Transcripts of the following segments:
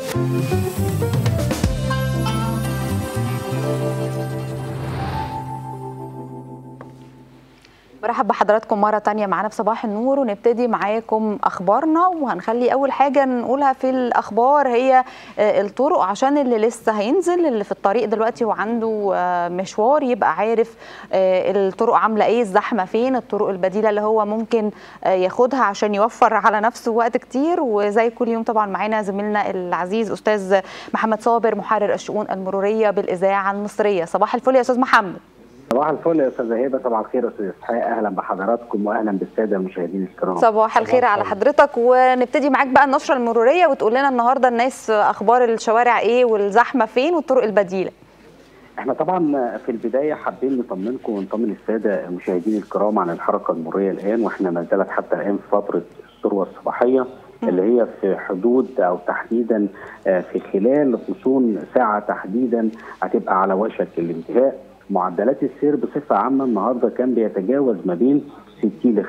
برحب بحضراتكم مرة تانية معانا في صباح النور ونبتدي معاكم أخبارنا وهنخلي أول حاجة نقولها في الأخبار هي الطرق عشان اللي لسه هينزل اللي في الطريق دلوقتي وعنده مشوار يبقى عارف الطرق عاملة إيه الزحمة فين الطرق البديلة اللي هو ممكن ياخدها عشان يوفر على نفسه وقت كتير وزي كل يوم طبعا معانا زميلنا العزيز أستاذ محمد صابر محرر الشؤون المرورية بالإذاعة المصرية صباح الفل يا أستاذ محمد صباح الفل يا استاذه هبه صباح الخير يا استاذ اسحاق اهلا بحضراتكم واهلا بالساده المشاهدين الكرام صباح الخير على حضرتك ونبتدي معاك بقى النشره المروريه وتقول لنا النهارده الناس اخبار الشوارع ايه والزحمه فين والطرق البديله احنا طبعا في البدايه حابين نطمنكم ونطمن الساده المشاهدين الكرام عن الحركه المروريه الان واحنا ما زالت حتى الان في فتره الذروه الصباحيه اللي هي في حدود او تحديدا في خلال غصون ساعه تحديدا هتبقى على وشك الانتهاء معدلات السير بصفه عامه النهارده كان بيتجاوز ما بين 60 ل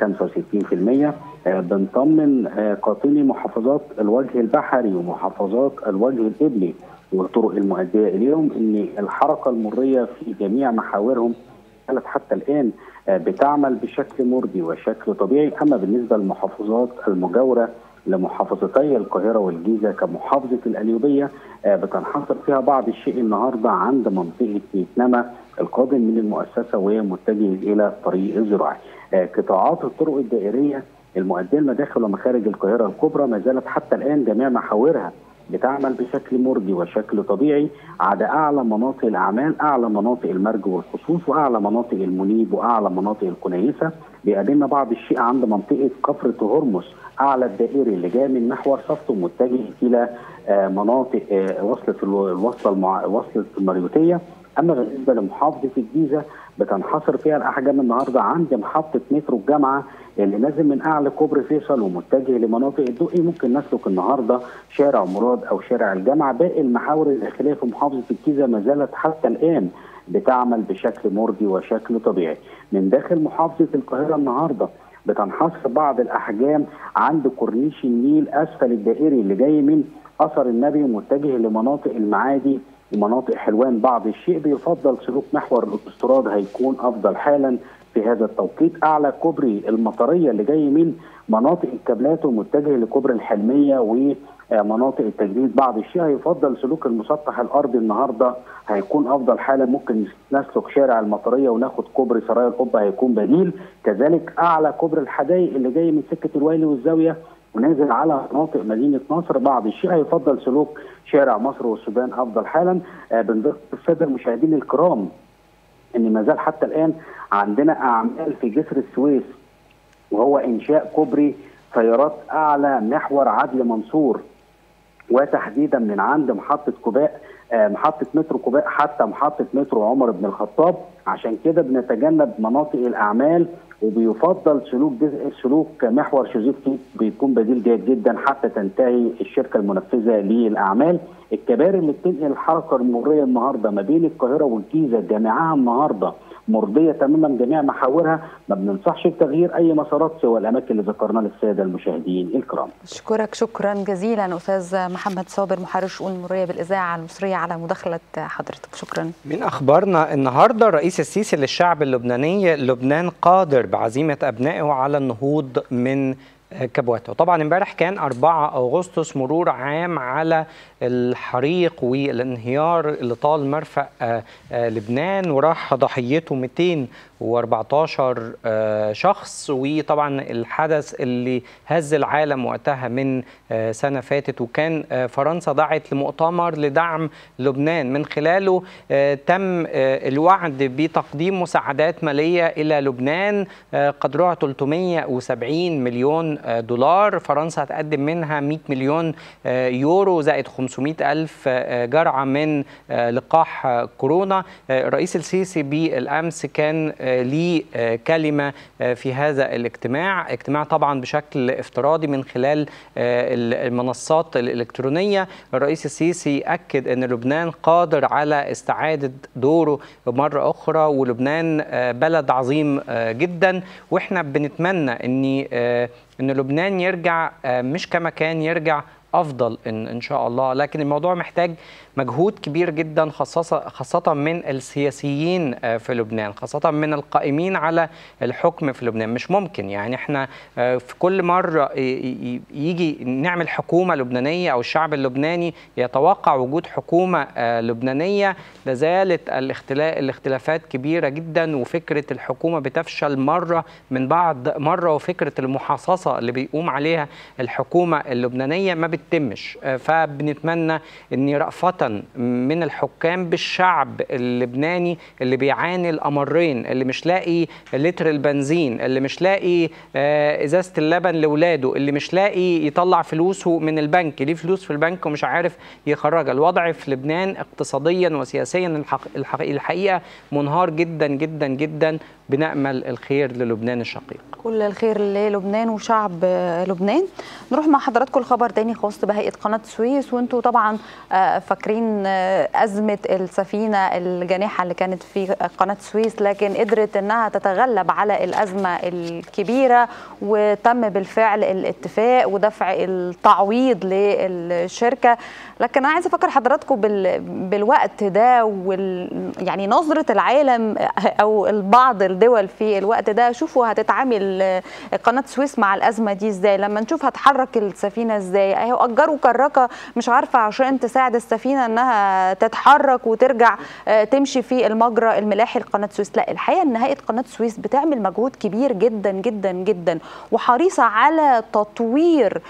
65% آه بنطمن آه قاطني محافظات الوجه البحري ومحافظات الوجه القبلي والطرق المؤديه اليهم ان الحركه المريه في جميع محاورهم كانت حتى الان آه بتعمل بشكل مرضي وشكل طبيعي اما بالنسبه للمحافظات المجاوره لمحافظتي القاهرة والجيزة كمحافظة القليوبية بتنحصر فيها بعض الشيء النهاردة عند منطقة فيتنما القادم من المؤسسة وهي متجه إلى الطريق الزراعي قطاعات الطرق الدائرية المؤدية لمداخل ومخارج القاهرة الكبرى ما زالت حتى الآن جميع محاورها بتعمل بشكل مرضي وشكل طبيعي عدا اعلى مناطق الاعمال اعلى مناطق المرج والخصوص واعلى مناطق المنيب واعلى مناطق الكنيسه بيقابلنا بعض الشيء عند منطقه كفر هرمس اعلى الدائري اللي جاي من محور صفته متجه الى مناطق وصله الوصله المع... وصله المريوطيه اما بالنسبه لمحافظه الجيزه بتنحصر فيها الاحجام النهارده عند محطه مترو الجامعه اللي نازل من اعلى كوبري فيصل ومتجه لمناطق الدقي ممكن نسلك النهارده شارع مراد او شارع الجامعه باقي المحاور الداخليه في محافظه الجيزه ما زالت حتى الان بتعمل بشكل مرضي وشكل طبيعي من داخل محافظه القاهره النهارده بتنحصر بعض الاحجام عند كورنيش النيل اسفل الدائري اللي جاي من اثر النبي ومتجه لمناطق المعادي ومناطق حلوان بعض الشيء بيفضل سلوك محور الاوتوستراد هيكون افضل حالا في هذا التوقيت اعلى كوبري المطريه اللي جاي من مناطق الكابلات ومتجه لكوبري الحلميه ومناطق التجديد بعض الشيء هيفضل سلوك المسطح الارضي النهارده هيكون افضل حاله ممكن نسلك شارع المطريه وناخد كوبري سرايا القبه هيكون بديل كذلك اعلى كوبري الحدائق اللي جاي من سكه الويلي والزاويه ونازل على مناطق مدينه نصر بعض الشيء هيفضل سلوك شارع مصر والسودان افضل حالا آه بنذكر الساده المشاهدين الكرام ان ما زال حتى الان عندنا اعمال في جسر السويس وهو انشاء كوبري سيارات اعلى محور عدلي منصور وتحديدا من عند محطه كوباء آه محطه مترو كوباء حتى محطه مترو عمر بن الخطاب عشان كده بنتجنب مناطق الاعمال وبيفضل سلوك سلوك محور شوزيفكي بيكون بديل جيد جدا حتى تنتهي الشركه المنفذه للاعمال الكباري اللي بتنقل الحركه المروريه النهارده ما بين القاهره والجيزه جامعها النهارده مرضيه تماما جميع محاورها ما بننصحش بتغيير اي مسارات سوى الاماكن اللي ذكرناها للساده المشاهدين الكرام. اشكرك شكرا جزيلا استاذ محمد صابر محرر الشؤون المروريه بالاذاعه المصريه على مداخله حضرتك شكرا. من اخبارنا النهارده الرئيس السيسي للشعب اللبناني لبنان قادر بعزيمه ابنائه على النهوض من كبوته طبعا امبارح كان 4 اغسطس مرور عام على الحريق والانهيار اللي طال مرفأ لبنان وراح ضحيته 214 شخص وطبعا الحدث اللي هز العالم وقتها من سنة فاتت وكان فرنسا دعت لمؤتمر لدعم لبنان من خلاله تم الوعد بتقديم مساعدات مالية إلى لبنان قدرها 370 مليون دولار فرنسا هتقدم منها 100 مليون يورو زائد 500 ألف جرعة من لقاح كورونا الرئيس السيسي بالأمس كان ليه كلمة في هذا الاجتماع اجتماع طبعا بشكل افتراضي من خلال المنصات الإلكترونية الرئيس السيسي أكد أن لبنان قادر على استعادة دوره مرة أخرى ولبنان بلد عظيم جدا وإحنا بنتمنى أن ان لبنان يرجع مش كما كان يرجع افضل ان ان شاء الله لكن الموضوع محتاج مجهود كبير جدا خاصه خاصه من السياسيين في لبنان خاصه من القائمين على الحكم في لبنان مش ممكن يعني احنا في كل مره يجي نعمل حكومه لبنانيه او الشعب اللبناني يتوقع وجود حكومه لبنانيه لازالت الاختلافات كبيره جدا وفكره الحكومه بتفشل مره من بعد مره وفكره المحاصصه اللي بيقوم عليها الحكومه اللبنانيه ما بتتمش فبنتمنى ان رأفة من الحكام بالشعب اللبناني اللي بيعاني الامرين اللي مش لاقي لتر البنزين اللي مش لاقي ازازه اللبن لاولاده اللي مش لاقي يطلع فلوسه من البنك ليه فلوس في البنك ومش عارف يخرجها الوضع في لبنان اقتصاديا وسياسيا الحقيقه منهار جدا جدا جدا بنأمل الخير للبنان الشقيق كل الخير للبنان وشعب لبنان نروح مع حضراتكم الخبر تاني خاص بهيئه قناه السويس وانتم طبعا فاكرين ازمه السفينه الجانحه اللي كانت في قناه السويس لكن قدرت انها تتغلب على الازمه الكبيره وتم بالفعل الاتفاق ودفع التعويض للشركه لكن انا عايزه افكر حضراتكم بالوقت ده وال يعني نظره العالم او البعض الدول في الوقت ده شوفوا هتتعامل قناه السويس مع الازمه دي ازاي لما نشوف هتحرك السفينه ازاي اهي اجروا كراكه مش عارفه عشان تساعد السفينه انها تتحرك وترجع تمشي في المجرى الملاحي لقناه السويس لا الحقيقه ان هيئه قناه السويس بتعمل مجهود كبير جدا جدا جدا وحريصه على تطوير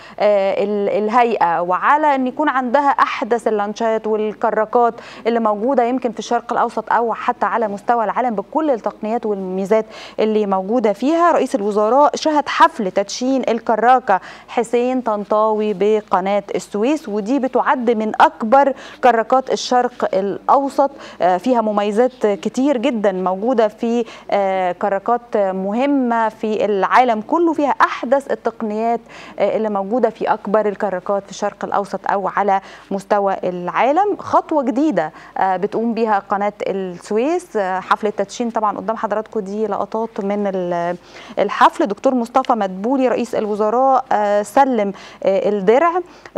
الهيئه وعلى ان يكون عندها احدث اللانشات والكراكات اللي موجوده يمكن في الشرق الاوسط او حتى على مستوى العالم بكل التقنيات والميزات اللي موجوده فيها رئيس الوزراء شهد حفل تدشين الكراكه حسين طنطاوي بقناه السويس ودي بتعد من اكبر كراكات الشرق الاوسط فيها مميزات كتير جدا موجوده في كراكات مهمه في العالم كله فيها احدث التقنيات اللي موجوده في اكبر الكراكات في الشرق الاوسط او على مستوى العالم خطوه جديده بتقوم بها قناه السويس حفل التدشين طبعا قدام حضراتكم دي لقطات من الحفل دكتور مصطفى مدبولي رئيس الوزراء سلم الدرع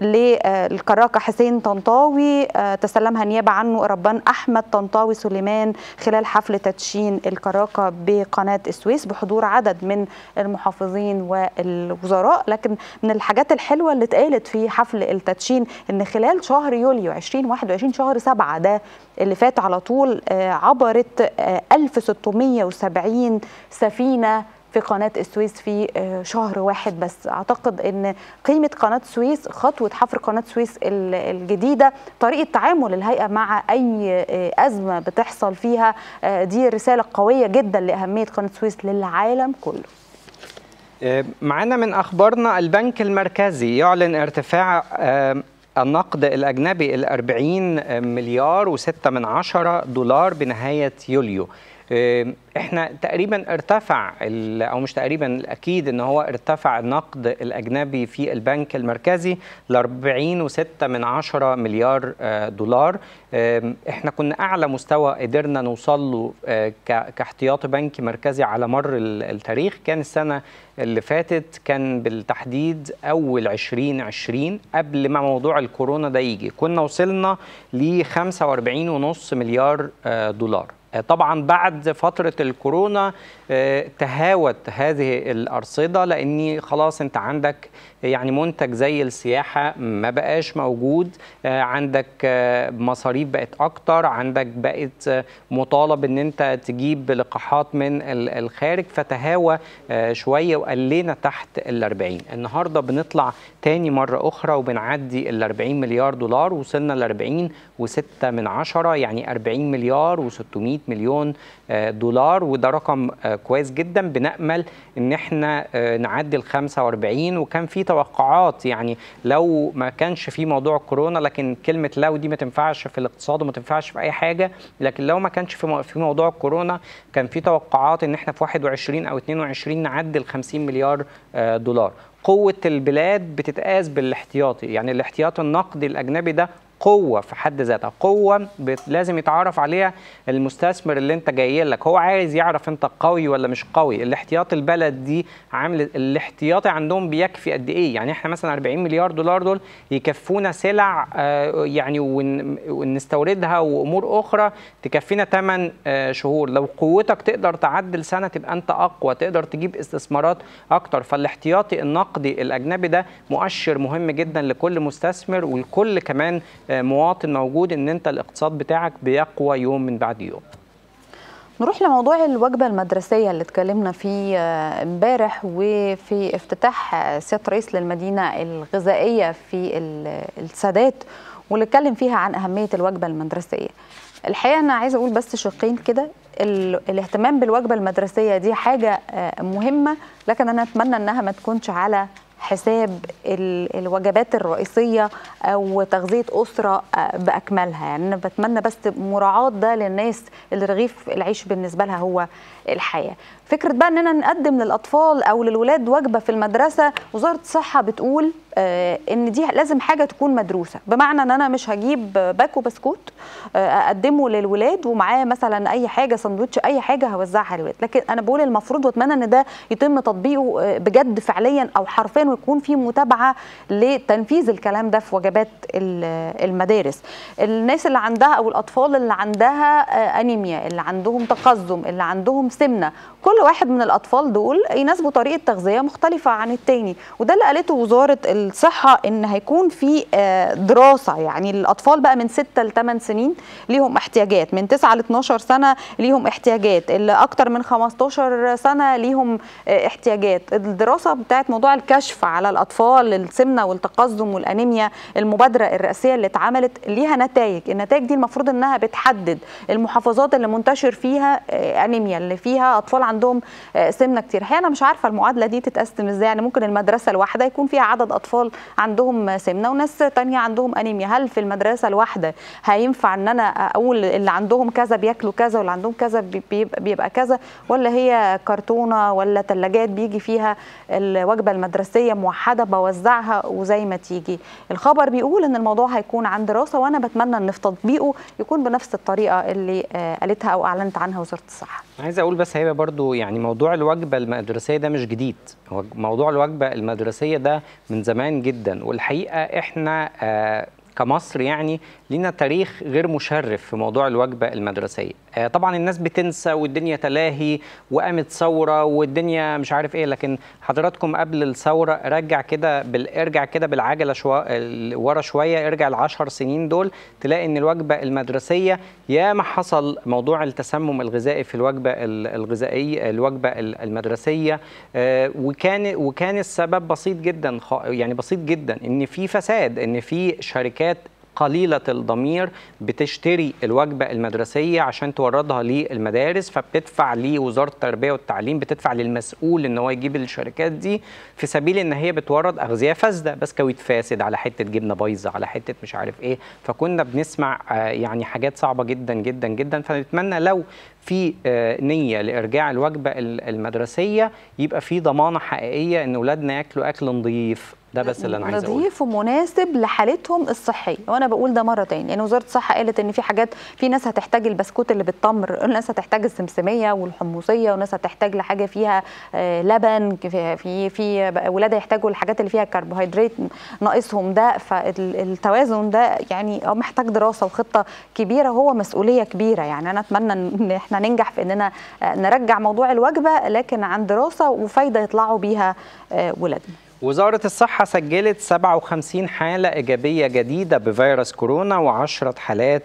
للكراكه حسين طنطاوي تسلمها نيابه عنه ربان احمد طنطاوي سليمان خلال حفل تدشين الكراكه بقناه السويس بحضور عدد من المحافظين والوزراء لكن من الحاجات الحلوه اللي اتقالت في حفل التدشين ان خلال شهر يوليو 2021 شهر 7 ده اللي فات على طول عبرت 1670 سفينه في قناة السويس في شهر واحد بس أعتقد أن قيمة قناة السويس خطوة حفر قناة السويس الجديدة طريقة تعامل الهيئة مع أي أزمة بتحصل فيها دي رسالة قوية جدا لأهمية قناة السويس للعالم كله معنا من أخبارنا البنك المركزي يعلن ارتفاع النقد الأجنبي ال 40 مليار و6 من عشرة دولار بنهاية يوليو احنا تقريبا ارتفع او مش تقريبا اكيد ان هو ارتفع النقد الاجنبي في البنك المركزي ل 40.6 من عشرة مليار دولار احنا كنا اعلى مستوى قدرنا نوصل له كاحتياطي بنكي مركزي على مر التاريخ كان السنه اللي فاتت كان بالتحديد اول 2020 قبل ما موضوع الكورونا ده يجي كنا وصلنا ل 45.5 مليار دولار طبعا بعد فترة الكورونا تهاوت هذه الأرصدة لأني خلاص أنت عندك يعني منتج زي السياحة ما بقاش موجود عندك مصاريف بقت أكتر عندك بقت مطالب أن أنت تجيب لقاحات من الخارج فتهاوى شوية وقلنا تحت ال 40 النهاردة بنطلع تاني مرة أخرى وبنعدي ال 40 مليار دولار وصلنا ل 40 و6 من عشرة يعني 40 مليار و600 مليون دولار وده رقم كويس جدا بنأمل ان احنا نعدي ال 45 وكان في توقعات يعني لو ما كانش في موضوع كورونا لكن كلمه لو دي ما تنفعش في الاقتصاد وما تنفعش في اي حاجه لكن لو ما كانش في في موضوع كورونا كان في توقعات ان احنا في 21 او 22 نعدي ال 50 مليار دولار قوه البلاد بتتقاس بالاحتياطي يعني الاحتياط النقدي الاجنبي ده قوه في حد ذاتها قوه لازم يتعرف عليها المستثمر اللي انت جاي لك هو عايز يعرف انت قوي ولا مش قوي الاحتياط البلد دي عامل الاحتياطي عندهم بيكفي قد ايه يعني احنا مثلا 40 مليار دولار دول يكفونا سلع يعني ونستوردها وامور اخرى تكفينا 8 شهور لو قوتك تقدر تعدل سنه تبقى انت اقوى تقدر تجيب استثمارات اكتر فالاحتياطي النقدي الاجنبي ده مؤشر مهم جدا لكل مستثمر ولكل كمان مواطن موجود ان انت الاقتصاد بتاعك بيقوى يوم من بعد يوم نروح لموضوع الوجبه المدرسيه اللي اتكلمنا فيه امبارح وفي افتتاح سياده رئيس للمدينه الغذائيه في السادات واللي اتكلم فيها عن اهميه الوجبه المدرسيه الحقيقه انا عايزه اقول بس شقين كده الاهتمام بالوجبه المدرسيه دي حاجه مهمه لكن انا اتمنى انها ما تكونش على حساب الوجبات الرئيسيه او تغذيه اسره باكملها يعني انا بتمنى بس مراعاه ده للناس اللي رغيف العيش بالنسبه لها هو الحياه فكره بقى اننا نقدم للاطفال او للولاد وجبه في المدرسه وزاره الصحه بتقول آه ان دي لازم حاجه تكون مدروسه بمعنى ان انا مش هجيب باكو بسكوت آه اقدمه للولاد ومعاه مثلا اي حاجه سندوتش اي حاجه هوزعها للولاد لكن انا بقول المفروض واتمنى ان ده يتم تطبيقه بجد فعليا او حرفيا ويكون في متابعه لتنفيذ الكلام ده في وجبات المدارس الناس اللي عندها او الاطفال اللي عندها آه انيميا اللي عندهم تقزم اللي عندهم سمنه كل واحد من الاطفال دول يناسبه طريقه تغذيه مختلفه عن التاني وده اللي قالته وزاره الصحه ان هيكون في دراسه يعني الاطفال بقى من 6 ل 8 سنين ليهم احتياجات من 9 ل 12 سنه ليهم احتياجات اللي اكتر من 15 سنه ليهم احتياجات الدراسه بتاعت موضوع الكشف على الاطفال السمنه والتقزم والانيميا المبادره الرئاسيه اللي اتعملت ليها نتائج النتائج دي المفروض انها بتحدد المحافظات اللي منتشر فيها انيميا اللي فيها اطفال عندهم سمنه كتير انا مش عارفه المعادله دي تتقسم ازاي يعني ممكن المدرسه الواحده يكون فيها عدد اطفال عندهم سمنه وناس تانية عندهم انيميا هل في المدرسه الواحده هينفع ان انا اقول اللي عندهم كذا بياكلوا كذا واللي عندهم كذا بيبقى, بيبقى كذا ولا هي كرتونه ولا ثلاجات بيجي فيها الوجبه المدرسيه موحده بوزعها وزي ما تيجي الخبر بيقول ان الموضوع هيكون عن دراسه وانا بتمنى ان في تطبيقه يكون بنفس الطريقه اللي قالتها او اعلنت عنها وزاره الصحه عايز اقول بس هيبه برضو يعني موضوع الوجبه المدرسيه ده مش جديد هو موضوع الوجبه المدرسيه ده من زمان جدا والحقيقه احنا آه كمصر يعني لينا تاريخ غير مشرف في موضوع الوجبه المدرسيه آه طبعا الناس بتنسى والدنيا تلاهي وقامت ثوره والدنيا مش عارف ايه لكن حضراتكم قبل الثوره رجع كده بال... ارجع كده بالعجله شو... ورا شويه ارجع العشر سنين دول تلاقي ان الوجبه المدرسيه يا ما حصل موضوع التسمم الغذائي في الوجبه الغذائيه الوجبه المدرسيه آه وكان وكان السبب بسيط جدا يعني بسيط جدا ان في فساد ان في شركات قليلة الضمير بتشتري الوجبة المدرسية عشان توردها للمدارس فبتدفع لوزارة التربية والتعليم بتدفع للمسؤول ان هو يجيب الشركات دي في سبيل ان هي بتورد اغذية فاسدة بسكويت فاسد على حتة جبنة بايظة على حتة مش عارف ايه فكنا بنسمع يعني حاجات صعبة جدا جدا جدا فنتمنى لو في نية لإرجاع الوجبة المدرسية يبقى في ضمانة حقيقية ان اولادنا ياكلوا اكل نظيف ده بس اللي انا عايزه اقوله نظيف ومناسب لحالتهم الصحيه وانا بقول ده مره تاني يعني وزاره الصحه قالت ان في حاجات في ناس هتحتاج البسكوت اللي بالتمر ناس هتحتاج السمسميه والحمصيه وناس هتحتاج لحاجه فيها لبن في في ولاد هيحتاجوا الحاجات اللي فيها كربوهيدرات ناقصهم ده فالتوازن ده يعني محتاج دراسه وخطه كبيره هو مسؤوليه كبيره يعني انا اتمنى ان احنا ننجح في اننا نرجع موضوع الوجبه لكن عن دراسه وفايده يطلعوا بيها ولادنا وزارة الصحة سجلت 57 حالة إيجابية جديدة بفيروس كورونا و10 حالات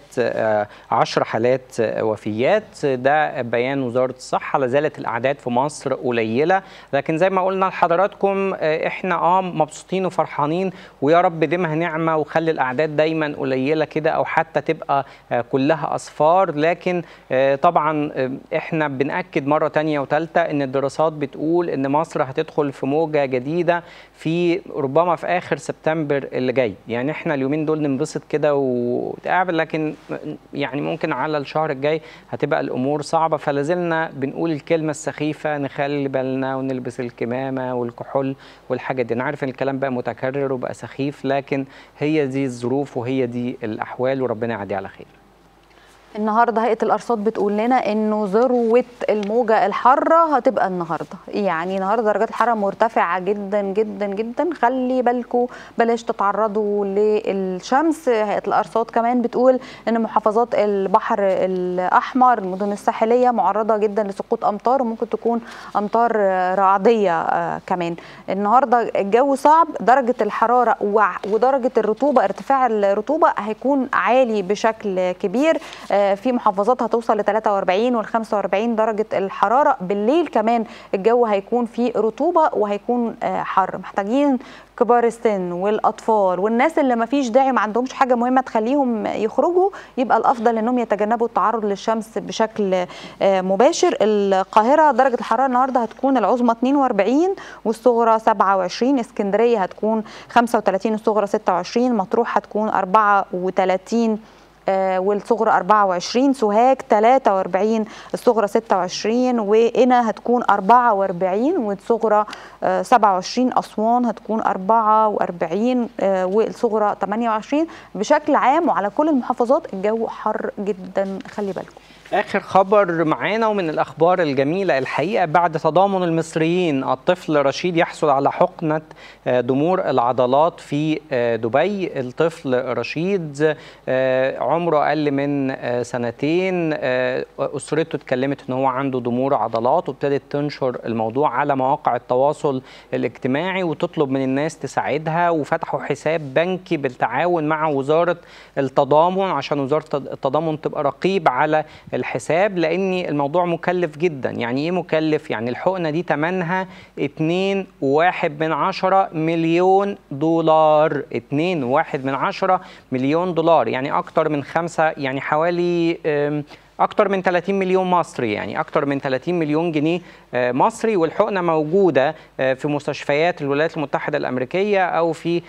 10 حالات وفيات ده بيان وزارة الصحة لازالت الأعداد في مصر قليلة لكن زي ما قلنا لحضراتكم إحنا آه مبسوطين وفرحانين ويا رب ديمها نعمة وخلي الأعداد دايما قليلة كده أو حتى تبقى كلها أصفار لكن طبعا إحنا بنأكد مرة تانية وتالتة إن الدراسات بتقول إن مصر هتدخل في موجة جديدة في ربما في اخر سبتمبر اللي جاي يعني احنا اليومين دول ننبسط كده وتقابل لكن يعني ممكن على الشهر الجاي هتبقى الامور صعبه فلازلنا بنقول الكلمه السخيفه نخلي بالنا ونلبس الكمامه والكحول والحاجات دي انا عارف ان الكلام بقى متكرر وبقى سخيف لكن هي دي الظروف وهي دي الاحوال وربنا يعدي على خير النهارده هيئه الارصاد بتقول لنا انه ذروه الموجه الحاره هتبقى النهارده يعني النهارده درجات الحراره مرتفعه جدا جدا جدا خلي بالكم بلاش تتعرضوا للشمس هيئه الارصاد كمان بتقول ان محافظات البحر الاحمر المدن الساحليه معرضه جدا لسقوط امطار وممكن تكون امطار رعديه كمان النهارده الجو صعب درجه الحراره ودرجه الرطوبه ارتفاع الرطوبه هيكون عالي بشكل كبير في محافظات هتوصل ل 43 وال 45 درجه الحراره بالليل كمان الجو هيكون فيه رطوبه وهيكون حر محتاجين كبار السن والاطفال والناس اللي ما فيش داعي ما عندهمش حاجه مهمه تخليهم يخرجوا يبقى الافضل انهم يتجنبوا التعرض للشمس بشكل مباشر القاهره درجه الحراره النهارده هتكون العظمى 42 والصغرى 27 اسكندريه هتكون 35 والصغرى 26 مطروح هتكون 34 والصغرى 24 سوهاج 43 الصغرى 26 وقنا هتكون 44 والصغرى 27 اسوان هتكون 44 والصغرى 28 بشكل عام وعلى كل المحافظات الجو حر جدا خلي بالكم اخر خبر معانا ومن الاخبار الجميله الحقيقه بعد تضامن المصريين الطفل رشيد يحصل على حقنه ضمور العضلات في دبي الطفل رشيد عمره اقل من سنتين اسرته اتكلمت ان هو عنده ضمور عضلات وابتدت تنشر الموضوع على مواقع التواصل الاجتماعي وتطلب من الناس تساعدها وفتحوا حساب بنكي بالتعاون مع وزاره التضامن عشان وزاره التضامن تبقى رقيب على الحساب لان الموضوع مكلف جدا يعني ايه مكلف يعني الحقنه دي ثمنها 2 واحد من عشرة مليون دولار 2 واحد من عشرة مليون دولار يعني اكتر من خمسة يعني حوالي اكتر من 30 مليون مصري يعني اكتر من 30 مليون جنيه مصري والحقنه موجوده في مستشفيات الولايات المتحده الامريكيه او في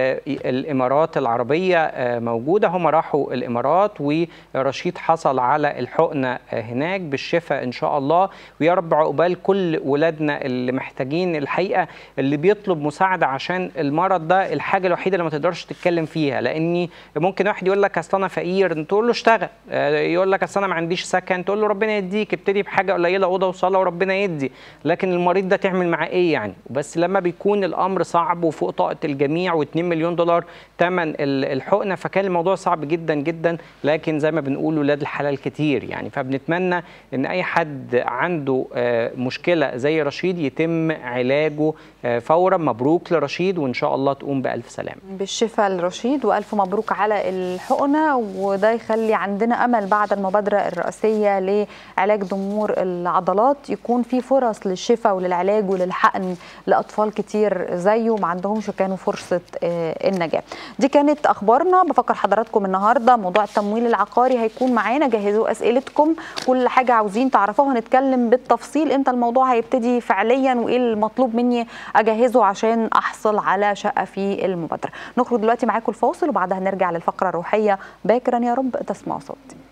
الامارات العربيه موجوده هم راحوا الامارات ورشيد حصل على الحقنه هناك بالشفاء ان شاء الله ويا رب عقبال كل ولادنا اللي محتاجين الحقيقه اللي بيطلب مساعده عشان المرض ده الحاجه الوحيده اللي ما تقدرش تتكلم فيها لاني ممكن واحد يقول لك اصل انا فقير تقول له اشتغل يقول لك اصل انا ما عنديش سكن تقول له ربنا يديك ابتدي بحاجه قليله اوضه وصاله وربنا يدي لكن المريض ده تعمل معاه ايه يعني بس لما بيكون الامر صعب وفوق طاقه الجميع و2 مليون دولار ثمن الحقنه فكان الموضوع صعب جدا جدا لكن زي ما بنقول ولاد الحلال كتير يعني فبنتمنى ان اي حد عنده مشكله زي رشيد يتم علاجه فورا مبروك لرشيد وان شاء الله تقوم بالف سلامه بالشفاء لرشيد والف مبروك على الحقنه وده يخلي عندنا امل بعد المبادره الرئاسيه لعلاج ضمور العضلات يكون في فرص للشفاء وللعلاج وللحقن لاطفال كتير زيه ما عندهمش كانوا فرصه النجاه. دي كانت اخبارنا بفكر حضراتكم النهارده موضوع التمويل العقاري هيكون معانا جهزوا اسئلتكم كل حاجه عاوزين تعرفوها هنتكلم بالتفصيل امتى الموضوع هيبتدي فعليا وايه المطلوب مني اجهزه عشان احصل على شقه في المبادره. نخرج دلوقتي معاكم الفاصل وبعدها نرجع للفقره الروحيه باكرا يا رب تسمعوا صوتي.